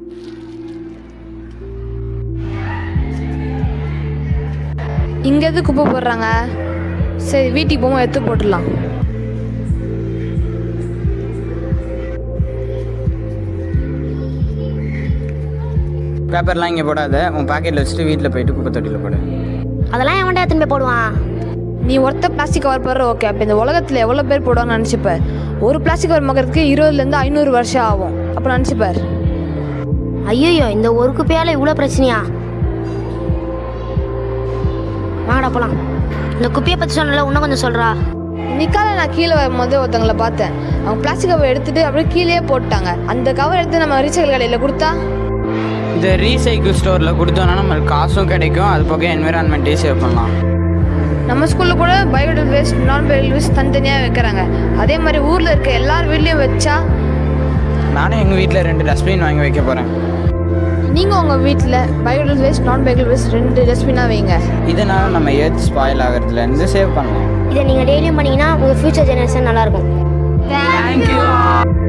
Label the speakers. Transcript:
Speaker 1: இங்க எது குப்பை போடுறாங்க சரி வீட்டுக்கு போகும்போது எடுத்து போட்டுடலாம்
Speaker 2: பேப்பர்லாம் இங்கே போடாத உன் பாக்கெட்டில் வச்சுட்டு வீட்டில் போயிட்டு குப்பை தொட்டியில் போடு
Speaker 3: அதெல்லாம் எவன்டா எடுத்துன்னு போய் போடுவான்
Speaker 1: நீ ஒருத்த பிளாஸ்டிக் கவர் போடுற ஓகே அப்போ இந்த உலகத்தில் எவ்வளோ பேர் போடுவாங்கன்னு நினச்சிப்ப ஒரு பிளாஸ்டிக் கவர் மக்கிறதுக்கு இருபதுலேருந்து ஐநூறு வருஷம் ஆகும் அப்போ நினச்சிப்பார்
Speaker 3: ஐயோ இந்த ஒரு குப்பையால இவ்வளோ பிரச்சனையா வாங்கடா போலாம் இந்த குப்பையை பற்றி சொன்னல இன்னும் கொஞ்சம் சொல்றா
Speaker 1: நிக்கால நான் கீழே வரும்போது ஒருத்தவங்கள பார்த்தேன் அவங்க பிளாஸ்டிக் கவர் எடுத்துட்டு அப்படியே கீழேயே போட்டாங்க அந்த கவர் எடுத்து நம்ம ரீசைக்கிள் கடையில் கொடுத்தா
Speaker 2: இந்த ரீசைக்கிள் ஸ்டோரில் கொடுத்தோன்னா நம்மளுக்கு காசும் கிடைக்கும் அது போக என்விரான்மெண்ட்டே சேவ் பண்ணலாம்
Speaker 1: நம்ம ஸ்கூலில் கூட பயோடல் வேஸ்ட் நான் பயோடல் வேஸ்ட் தனித்தனியாக வைக்கிறாங்க அதே மாதிரி ஊரில் இருக்க எல்லார் வீட்லேயும் வச்சா
Speaker 2: நானும் எங்கள் வீட்டில் ரெண்டு டஸ்ட்பின் வாங்கி வைக்க போகிறேன்
Speaker 1: நீங்கள் உங்கள் வீட்டில் பயோடல் வேஸ்ட் நான் பயோடல் வேஸ்ட் ரெண்டு டஸ்ட்பினாக வைங்க
Speaker 2: இதனால் நம்ம எர்த் ஸ்பாயில் ஆகிறதுலேருந்து சேவ் பண்ணலாம்
Speaker 3: இதை நீங்கள் டெய்லியும் பண்ணீங்கன்னா உங்கள் ஃபியூச்சர் ஜெனரேஷன் நல்லாயிருக்கும்
Speaker 2: தேங்க்யூ